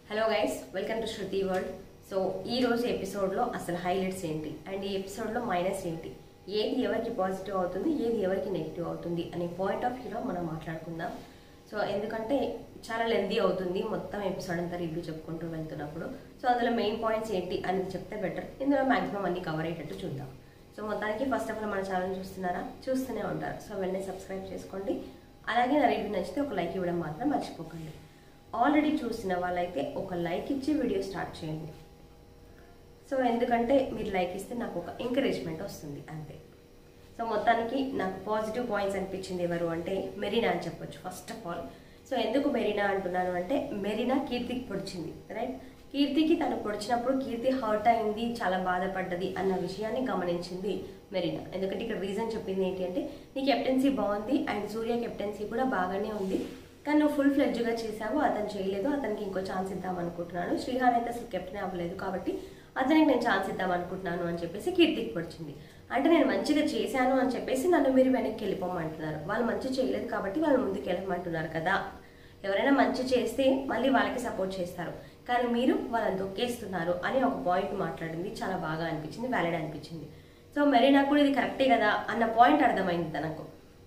hello guys welcome to Shruti world so ఈ రోజు ఎపిసోడ్లో అసలు హైలైట్స్ ఏంటి అండ్ ఈ ఎపిసోడ్లో మైనస్ ఏంటి ఏది ఎవరికి పాజిటివ్ అవుతుంది ఏది ఎవరికి నెగిటివ్ అవుతుంది అనే పాయింట్ ఆఫ్ వ్యూలో మనం మాట్లాడుకుందాం సో ఎందుకంటే చాలా లెందీ అవుతుంది మొత్తం ఎపిసోడ్ అంతా రివ్యూ చెప్పుకుంటూ వెళ్తున్నప్పుడు సో అందులో మెయిన్ పాయింట్స్ ఏంటి అనేది చెప్తే బెటర్ ఇందులో మాక్సిమం అన్ని కవర్ అయ్యేటట్టు చూద్దాం సో మొత్తానికి ఫస్ట్ ఆఫ్ ఆల్ మన ఛానల్ చూస్తున్నారా చూస్తూనే ఉంటారు సో వెంటనే సబ్స్క్రైబ్ చేసుకోండి అలాగే నా రివ్యూ నచ్చితే ఒక లైక్ ఇవ్వడం మాత్రం మర్చిపోకండి ఆల్రెడీ చూసిన వాళ్ళైతే ఒక లైక్ ఇచ్చి వీడియో స్టార్ట్ చేయండి సో ఎందుకంటే మీరు లైక్ ఇస్తే నాకు ఒక ఎంకరేజ్మెంట్ వస్తుంది అంతే సో మొత్తానికి నాకు పాజిటివ్ పాయింట్స్ అనిపించింది ఎవరు అంటే మెరీనా అని చెప్పొచ్చు ఫస్ట్ ఆఫ్ ఆల్ సో ఎందుకు మెరీనా అంటున్నాను అంటే మెరీనా కీర్తికి పొడిచింది రైట్ కీర్తికి తను పొడిచినప్పుడు కీర్తి హర్ట్ అయింది చాలా బాధపడ్డది అన్న విషయాన్ని గమనించింది మెరీనా ఎందుకంటే ఇక్కడ రీజన్ చెప్పింది ఏంటి అంటే నీ కెప్టెన్సీ బాగుంది అండ్ సూర్య కెప్టెన్సీ కూడా బాగానే ఉంది కానీ నువ్వు ఫుల్ ఫ్లెడ్జ్గా చేసావు అతను చేయలేదు అతనికి ఇంకో ఛాన్స్ ఇద్దాం అనుకుంటున్నాను శ్రీహాన్ అయితే అసలు కెప్టెన్ అవ్వలేదు కాబట్టి అతనికి నేను ఛాన్స్ ఇద్దాం అనుకుంటున్నాను అని చెప్పేసి కీర్తికి పొడిచింది అంటే నేను మంచిగా చేశాను అని చెప్పేసి నన్ను మీరు వెనక్కి వెళ్ళిపోమంటున్నారు వాళ్ళు మంచి చేయలేదు కాబట్టి వాళ్ళు ముందుకు వెళ్ళమంటున్నారు కదా ఎవరైనా మంచి చేస్తే మళ్ళీ వాళ్ళకి సపోర్ట్ చేస్తారు కానీ మీరు వాళ్ళని దొక్కేస్తున్నారు అని ఒక పాయింట్ మాట్లాడింది చాలా బాగా అనిపించింది వ్యాలిడ్ అనిపించింది సో మెరీనా కూడా ఇది కరెక్టే కదా అన్న పాయింట్ అర్థమైంది తనకు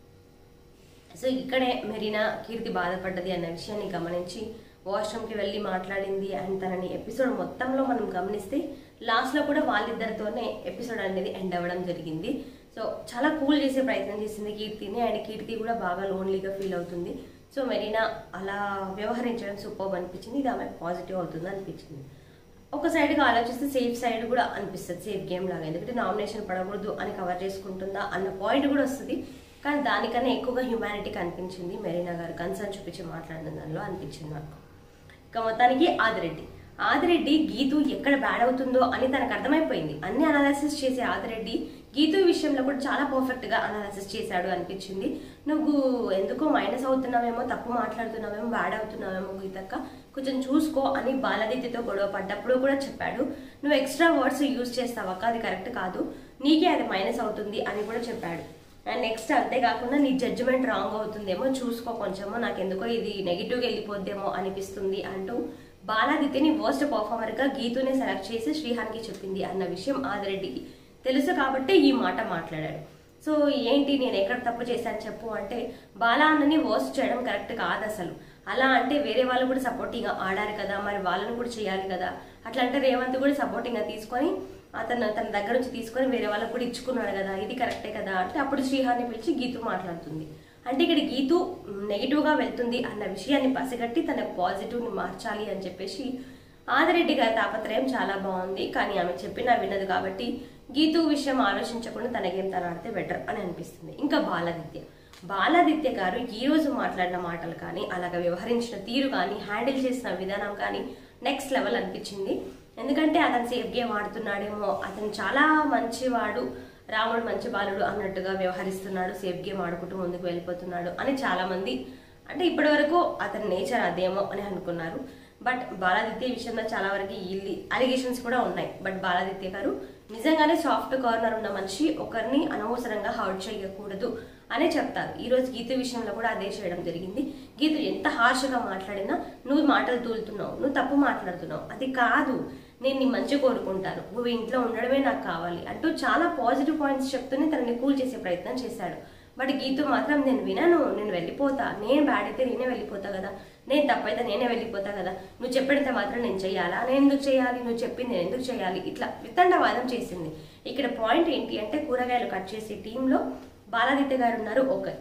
సో ఇక్కడే మెరీనా కీర్తి బాధపడ్డది అన్న విషయాన్ని గమనించి వాష్రూమ్కి వెళ్ళి మాట్లాడింది అండ్ తనని ఎపిసోడ్ మొత్తంలో మనం గమనిస్తే లాస్ట్లో కూడా వాళ్ళిద్దరితోనే ఎపిసోడ్ అనేది ఎండ్ అవ్వడం జరిగింది సో చాలా కూల్ చేసే ప్రయత్నం చేసింది కీర్తిని అండ్ కీర్తి కూడా బాగా లోన్లీగా ఫీల్ అవుతుంది సో మెరీనా అలా వ్యవహరించడం సూపర్ అనిపించింది ఇది ఆమె పాజిటివ్ అవుతుంది అనిపించింది ఒక సైడ్గా ఆలోచిస్తే సేఫ్ సైడ్ కూడా అనిపిస్తుంది సేఫ్ గేమ్ లాగా ఎందుకంటే నామినేషన్ పడకూడదు అని కవర్ చేసుకుంటుందా అన్న పాయింట్ కూడా వస్తుంది కానీ దానికన్నా ఎక్కువగా హ్యుమానిటీ కనిపించింది మెరీనా గారు కన్సర్న్ చూపించి మాట్లాడిన దానిలో అనిపించింది నాకు ఇక మొత్తానికి ఆదిరెడ్డి ఆదిరెడ్డి గీతు ఎక్కడ బ్యాడ్ అవుతుందో అని తనకు అర్థమైపోయింది అన్ని అనాలిసిస్ చేసే ఆదిరెడ్డి గీతు విషయంలో కూడా చాలా పర్ఫెక్ట్ గా అనాలిసిస్ చేశాడు అనిపించింది నువ్వు ఎందుకో మైనస్ అవుతున్నావేమో తప్పు మాట్లాడుతున్నావేమో బ్యాడ్ అవుతున్నావేమో గీతక్క కొంచెం చూసుకో అని బాలదిత్యతో గొడవ పడ్డప్పుడు కూడా చెప్పాడు నువ్వు ఎక్స్ట్రా వర్డ్స్ యూజ్ చేస్తావక్క అది కరెక్ట్ కాదు నీకే అది మైనస్ అవుతుంది అని కూడా చెప్పాడు అండ్ నెక్స్ట్ అంతేకాకుండా నీ జడ్జిమెంట్ రాంగ్ అవుతుందేమో చూసుకో కొంచెమో నాకు ఎందుకో ఇది నెగిటివ్గా వెళ్ళిపోద్దేమో అనిపిస్తుంది అంటూ బాలాదిత్యని వర్స్ట్ పర్ఫార్మర్గా గీతునే సెలెక్ట్ చేసి శ్రీహాన్కి చెప్పింది అన్న విషయం ఆదిరెడ్డికి తెలుసు కాబట్టే ఈ మాట మాట్లాడాడు సో ఏంటి నేను ఎక్కడ తప్పు చేశాను చెప్పు అంటే బాలా అన్నని వర్స్ట్ చేయడం కరెక్ట్ కాదు అసలు అలా అంటే వేరే వాళ్ళు కూడా సపోర్టింగ్గా ఆడారు కదా మరి వాళ్ళని కూడా చేయాలి కదా అట్లా అంటే రేవంత్ కూడా సపోర్టింగ్గా తీసుకొని అతను తన దగ్గర నుంచి తీసుకొని వేరే వాళ్ళకు కూడా ఇచ్చుకున్నాడు కదా ఇది కరెక్టే కదా అంటే అప్పుడు శ్రీహాన్ని పిలిచి గీతు మాట్లాడుతుంది అంటే ఇక్కడ గీతు నెగిటివ్గా వెళ్తుంది అన్న విషయాన్ని పసిగట్టి తన పాజిటివ్ని మార్చాలి అని చెప్పేసి ఆదిరెడ్డి గారి తాపత్రయం చాలా బాగుంది కానీ ఆమె చెప్పినా వినదు కాబట్టి గీతు విషయం ఆలోచించకుండా తనకేం తన ఆడితే బెటర్ అని అనిపిస్తుంది ఇంకా బాలదిత్య బాలాదిత్య గారు ఈ రోజు మాట్లాడిన మాటలు కానీ అలాగ వ్యవహరించిన తీరు కానీ హ్యాండిల్ చేసిన విధానం కానీ నెక్స్ట్ లెవెల్ అనిపించింది ఎందుకంటే అతను సేఫ్ గేమ్ ఆడుతున్నాడేమో అతను చాలా మంచివాడు రాముడు మంచి బాలుడు అన్నట్టుగా వ్యవహరిస్తున్నాడు సేఫ్ గేమ్ ఆడుకుంటూ ముందుకు వెళ్ళిపోతున్నాడు అని చాలా మంది అంటే ఇప్పటి వరకు అతని నేచర్ అదేమో అని అనుకున్నారు బట్ బాలాదిత్య విషయంలో చాలా వరకు ఈ అలిగేషన్స్ కూడా ఉన్నాయి బట్ బాలాదిత్య గారు నిజంగానే సాఫ్ట్ కార్నర్ ఉన్న మనిషి ఒకరిని అనవసరంగా హర్ట్ చేయకూడదు అనే చెప్తారు ఈ రోజు గీత విషయంలో కూడా అదే చేయడం జరిగింది గీత ఎంత హార్ష్గా మాట్లాడినా నువ్వు మాటలు తూలుతున్నావు నువ్వు తప్పు మాట్లాడుతున్నావు అది కాదు నేను నీ మంచి కోరుకుంటాను నువ్వు ఇంట్లో ఉండడమే నాకు కావాలి అంటూ చాలా పాజిటివ్ పాయింట్స్ చెప్తూనే తనని కూల్ చేసే ప్రయత్నం చేశాడు బట్ గీతు మాత్రం నేను వినను నేను వెళ్ళిపోతా నేను బ్యాడ్ అయితే నేనే వెళ్ళిపోతా కదా నేను తప్పైతే నేనే వెళ్ళిపోతా కదా నువ్వు చెప్పినంత మాత్రం నేను చేయాలా నేను ఎందుకు చేయాలి నువ్వు చెప్పింది నేను ఎందుకు చేయాలి ఇట్లా వితండవాదం చేసింది ఇక్కడ పాయింట్ ఏంటి అంటే కూరగాయలు కట్ చేసే టీంలో బాలాదిత్య గారు ఉన్నారు ఓకే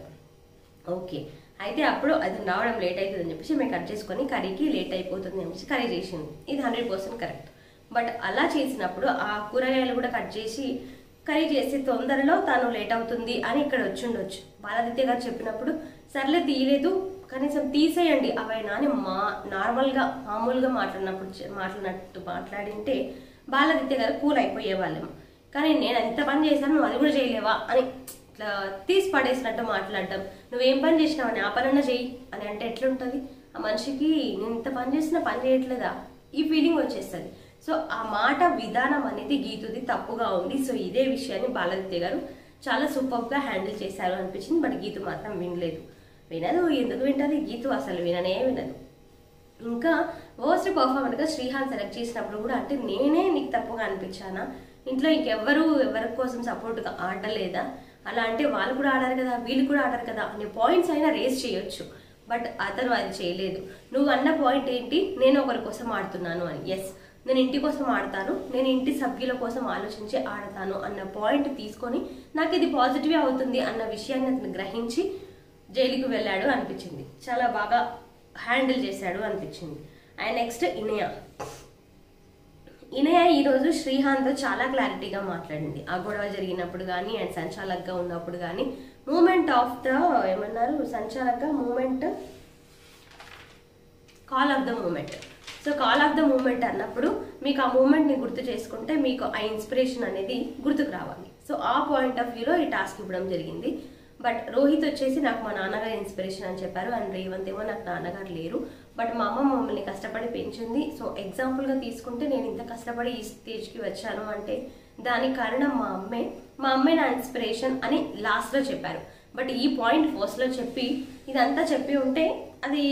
ఓకే అయితే అప్పుడు అది రావడం లేట్ అవుతుంది అని చెప్పేసి మేము కట్ చేసుకొని కర్రీకి లేట్ అయిపోతుంది అని చెప్పేసి కర్రీ చేసింది ఇది హండ్రెడ్ పర్సెంట్ కరెక్ట్ బట్ అలా చేసినప్పుడు ఆ కూరగాయలు కూడా కట్ చేసి కర్రీ చేసి తొందరలో తాను లేట్ అవుతుంది అని ఇక్కడ వచ్చి ఉండొచ్చు బాలాదిత్య గారు చెప్పినప్పుడు సర్లే తీయలేదు కనీసం తీసేయండి అవైనా అని మా నార్మల్గా మామూలుగా మాట్లాడినప్పుడు మాట్లాడినట్టు మాట్లాడింటే బాలాదిత్య గారు కూల్ అయిపోయే వాళ్ళం కానీ నేను ఎంత పని చేశాను నువ్వు అది కూడా చేయలేవా అని ఇట్లా తీసి పడేసినట్టు మాట్లాడటం నువ్వేం పని చేసినావని ఆ పనన్నా చెయ్యి అని అంటే ఎట్లుంటుంది ఆ మనిషికి నేను ఇంత పని చేసినా పని చేయట్లేదా ఈ ఫీలింగ్ వచ్చేస్తుంది సో ఆ మాట విధానం అనేది గీతుది తప్పుగా ఉంది సో ఇదే విషయాన్ని బాలాదిత్య గారు చాలా సూపర్గా హ్యాండిల్ చేశారు అనిపించింది బట్ గీతు మాత్రం వినలేదు వినదు ఎందుకు వింటది గీతు అసలు విననే వినదు ఇంకా వర్స్ట్ పర్ఫార్మర్గా శ్రీహాన్ సెలెక్ట్ చేసినప్పుడు కూడా అంటే నేనే నీకు తప్పుగా అనిపించానా ఇంట్లో ఇంకెవ్వరు ఎవరి కోసం సపోర్ట్గా ఆడలేదా అలా అంటే వాళ్ళు కూడా ఆడారు కదా వీళ్ళు కూడా ఆడారు కదా అనే పాయింట్స్ అయినా రేస్ చేయొచ్చు బట్ అతను అది చేయలేదు నువ్వు అన్న పాయింట్ ఏంటి నేను ఒకరి కోసం ఆడుతున్నాను అని ఎస్ నేను ఇంటి కోసం ఆడతాను నేను ఇంటి సభ్యుల కోసం ఆలోచించి ఆడతాను అన్న పాయింట్ తీసుకొని నాకు ఇది పాజిటివ్ అవుతుంది అన్న విషయాన్ని అతను గ్రహించి జైలుకి వెళ్ళాడు అనిపించింది చాలా బాగా హ్యాండిల్ చేశాడు అనిపించింది అండ్ నెక్స్ట్ ఇనయ ఇనయ ఈరోజు శ్రీహాన్తో చాలా క్లారిటీగా మాట్లాడింది ఆ గొడవ జరిగినప్పుడు కానీ అండ్ సంచాలక్గా ఉన్నప్పుడు కానీ మూమెంట్ ఆఫ్ ద ఏమన్నారు సంచాలక్గా moment call of the moment so call of the moment అన్నప్పుడు మీకు ఆ మూమెంట్ని గుర్తు చేసుకుంటే మీకు ఆ ఇన్స్పిరేషన్ అనేది గుర్తుకు రావాలి సో ఆ పాయింట్ ఆఫ్ వ్యూలో ఈ టాస్క్ ఇవ్వడం జరిగింది బట్ రోహిత్ వచ్చేసి నాకు మా నాన్నగారు ఇన్స్పిరేషన్ అని చెప్పారు అండ్ రేవంత్ ఏమో నాకు నాన్నగారు లేరు బట్ మా అమ్మ మమ్మల్ని కష్టపడి పెంచింది సో ఎగ్జాంపుల్గా తీసుకుంటే నేను ఇంత కష్టపడి ఈ స్టేజ్కి వచ్చాను అంటే దానికి కారణం మా అమ్మే మా అమ్మే నా ఇన్స్పిరేషన్ అని లాస్ట్లో చెప్పారు బట్ ఈ పాయింట్ ఫస్ట్లో చెప్పి ఇదంతా చెప్పి ఉంటే అది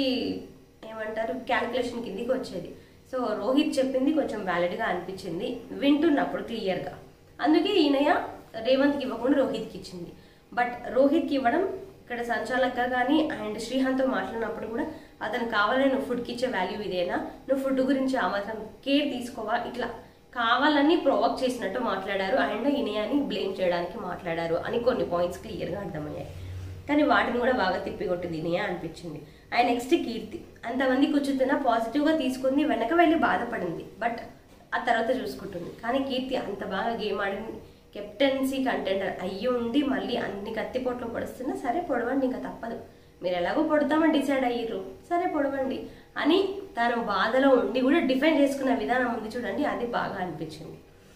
ఏమంటారు క్యాల్కులేషన్ కిందికి వచ్చేది సో రోహిత్ చెప్పింది కొంచెం వ్యాలిడ్గా అనిపించింది వింటున్నప్పుడు క్లియర్గా అందుకే ఈయనయ రేవంత్కి ఇవ్వకుండా రోహిత్కి ఇచ్చింది బట్ రోహిత్కి ఇవ్వడం ఇక్కడ సంచాలక్గా కానీ అండ్ శ్రీహాన్తో మాట్లాడినప్పుడు కూడా అతను కావాలని నువ్వు ఫుడ్కి ఇచ్చే వాల్యూ ఇదేనా నువ్వు ఫుడ్ గురించి ఆ మాత్రం కేర్ తీసుకోవా ఇట్లా కావాలని ప్రొవోక్ చేసినట్టు మాట్లాడారు అండ్ ఇనియాని బ్లేమ్ చేయడానికి మాట్లాడారు అని కొన్ని పాయింట్స్ క్లియర్గా అర్థమయ్యాయి కానీ వాటిని కూడా బాగా తిప్పికొట్టింది ఇనియా అనిపించింది అండ్ నెక్స్ట్ కీర్తి అంతమంది కూర్చుతున్నా పాజిటివ్గా తీసుకుంది వెనక వెళ్ళి బాధపడింది బట్ ఆ తర్వాత చూసుకుంటుంది కానీ కీర్తి అంత బాగా గేమ్ ఆడింది కెప్టెన్సీ కంటెండర్ అయ్యి ఉండి మళ్ళీ అన్ని కత్తిపోట్లు పొడుస్తున్నా సరే పొడవండి ఇంకా తప్పదు మీరు ఎలాగో పొడతామని డిసైడ్ అయ్యారు సరే పొడవండి అని తను బాధలో ఉండి కూడా డిఫెండ్ చేసుకున్న విధానం ఉంది చూడండి అది బాగా అనిపించింది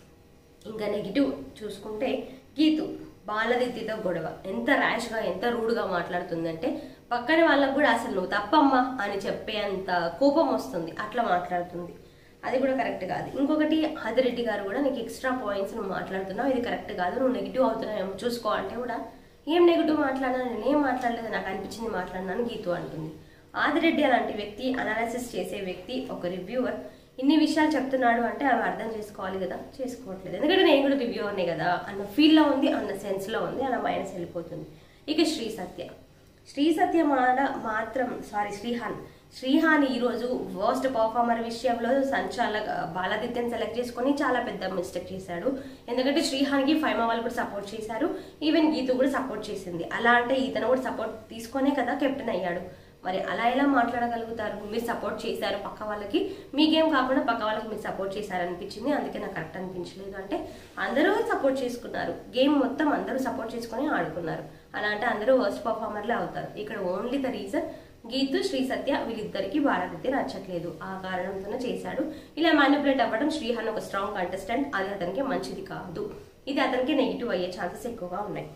ఇంకా నెగిటివ్ చూసుకుంటే గీతు బాలదిత్యతో గొడవ ఎంత ర్యాష్గా ఎంత రూడ్గా మాట్లాడుతుందంటే పక్కన వాళ్ళకు కూడా అసలు నువ్వు తప్పమ్మా అని చెప్పే అంత కోపం వస్తుంది అట్లా మాట్లాడుతుంది అది కూడా కరెక్ట్ కాదు ఇంకొకటి హదిరెడ్డి గారు కూడా నీకు ఎక్స్ట్రా పాయింట్స్ నువ్వు మాట్లాడుతున్నావు ఇది కరెక్ట్ కాదు నువ్వు నెగిటివ్ అవుతున్నావు చూసుకో అంటే కూడా ఏం నెగిటివ్ మాట్లాడినా నేను ఏం మాట్లాడలేదు నాకు అనిపించింది మాట్లాడినాను గీతు అంటుంది ఆదిరెడ్డి అలాంటి వ్యక్తి అనాలిసిస్ చేసే వ్యక్తి ఒక రివ్యూవర్ ఇన్ని విషయాలు చెప్తున్నాడు అంటే అవి అర్థం చేసుకోవాలి కదా చేసుకోవట్లేదు ఎందుకంటే నేను కూడా రివ్యూవర్నే కదా అన్న ఫీల్లో ఉంది అన్న సెన్స్లో ఉంది అలా మైనస్ వెళ్ళిపోతుంది ఇక శ్రీ సత్య శ్రీ సత్య మాల మాత్రం సారీ శ్రీహాన్ శ్రీహాన్ ఈరోజు వర్స్ట్ పర్ఫార్మర్ విషయంలో సంచాల బాలాదిత్యని సెలెక్ట్ చేసుకొని చాలా పెద్ద మిస్టేక్ చేశాడు ఎందుకంటే శ్రీహాన్కి ఫైమా వాళ్ళు కూడా సపోర్ట్ చేశారు ఈవెన్ గీతు కూడా సపోర్ట్ చేసింది అలా అంటే ఇతను కూడా సపోర్ట్ తీసుకొనే కదా కెప్టెన్ అయ్యాడు మరి అలా ఎలా మాట్లాడగలుగుతారు మీరు సపోర్ట్ చేశారు పక్క వాళ్ళకి మీకేం కాకుండా పక్క వాళ్ళకి మీరు సపోర్ట్ చేశారు అనిపించింది అందుకే నాకు కరెక్ట్ అనిపించలేదు అంటే అందరూ సపోర్ట్ చేసుకున్నారు గేమ్ మొత్తం అందరూ సపోర్ట్ చేసుకొని ఆడుకున్నారు అలా అంటే అందరూ వర్స్ట్ పర్ఫార్మర్లే అవుతారు ఇక్కడ only the reason Geetu Sri Satya వీళ్ళిద్దరికి భారతీయ నచ్చట్లేదు ఆ కారణంతోనే చేశాడు ఇలా మ్యానిపులేట్ అవ్వడం శ్రీహాన్ ఒక స్ట్రాంగ్ కంటెస్టెంట్ అది అతనికి మంచిది కాదు ఇది అతనికి నెగిటివ్ అయ్యే ఛాన్సెస్ ఎక్కువగా ఉన్నాయి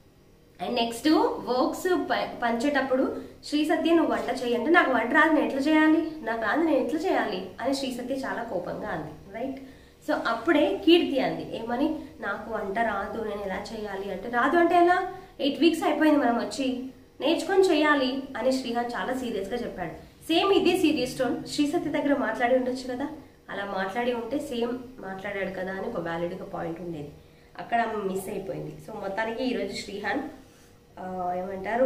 అండ్ నెక్స్ట్ వర్క్స్ పంచేటప్పుడు శ్రీ సత్య నువ్వు వంట చేయంటే నాకు వంట రాదు నేను ఎట్లా చేయాలి నాకు రాదు నేను ఎట్లా చేయాలి అని శ్రీ సత్య చాలా కోపంగా అంది రైట్ సో అప్పుడే కీర్తి అంది ఏమని నాకు వంట రాదు నేను ఎలా చేయాలి అంటే రాదు అంటే ఎలా ఎయిట్ వీక్స్ అయిపోయింది మనం వచ్చి నేర్చుకొని చేయాలి అని శ్రీహాన్ చాలా సీరియస్గా చెప్పాడు సేమ్ ఇదే సీరియస్ టోన్ శ్రీ సత్య దగ్గర మాట్లాడి ఉండొచ్చు కదా అలా మాట్లాడి ఉంటే సేమ్ మాట్లాడాడు కదా అని ఒక వ్యాలిడ్గా పాయింట్ ఉండేది అక్కడ మిస్ అయిపోయింది సో మొత్తానికి ఈరోజు శ్రీహాన్ ఆ, ఏమంటారు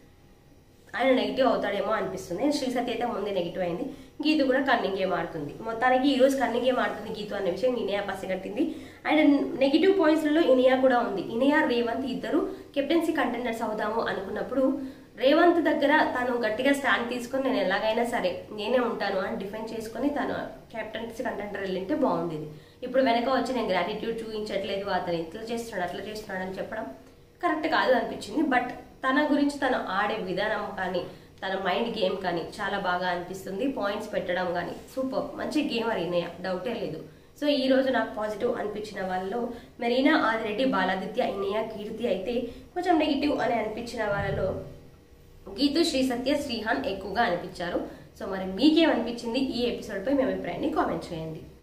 ఆయన నెగిటివ్ అవుతాడేమో అనిపిస్తుంది శ్రీ సత్య అయితే ముందే నెగిటివ్ అయింది గీతు కూడా కన్నింగ్ గేమ్ ఆడుతుంది మొత్తానికి ఈ రోజు కన్నింగ్ గేమ్ ఆడుతుంది గీతు అనే విషయం ఇనియా పసిగట్టింది అండ్ నెగిటివ్ పాయింట్స్లలో ఇనియా కూడా ఉంది ఇనియా రేవంత్ ఇద్దరు కెప్టెన్సీ కంటెండర్స్ అవుదాము అనుకున్నప్పుడు రేవంత్ దగ్గర తను గట్టిగా స్టాండ్ తీసుకొని నేను ఎలాగైనా సరే నేనే ఉంటాను అని డిఫెండ్ చేసుకొని తను కెప్టెన్సీ కంటెండర్ వెళ్ళింటే బాగుండేది ఇప్పుడు వెనక వచ్చి నేను గ్రాటిట్యూడ్ చూపించట్లేదు అతను ఇట్లా చేస్తున్నాడు అట్లా చేస్తున్నాడు అని చెప్పడం కరెక్ట్ కాదు అనిపించింది బట్ తన గురించి తను ఆడే విధానం కానీ తన మైండ్ గేమ్ కానీ చాలా బాగా అనిపిస్తుంది పాయింట్స్ పెట్టడం కానీ సూపర్ మంచి గేమర్ ఇనయ డౌటే లేదు సో ఈ రోజు నాకు పాజిటివ్ అనిపించిన వాళ్ళలో మెరీనా ఆదిరెడ్డి బాలాదిత్య ఇనయ కీర్తి అయితే కొంచెం నెగిటివ్ అని అనిపించిన వాళ్ళలో గీతు శ్రీ సత్య శ్రీహాన్ ఎక్కువగా అనిపించారు సో మరి మీకేమనిపించింది ఈ ఎపిసోడ్పై మీ అభిప్రాయాన్ని కామెంట్ చేయండి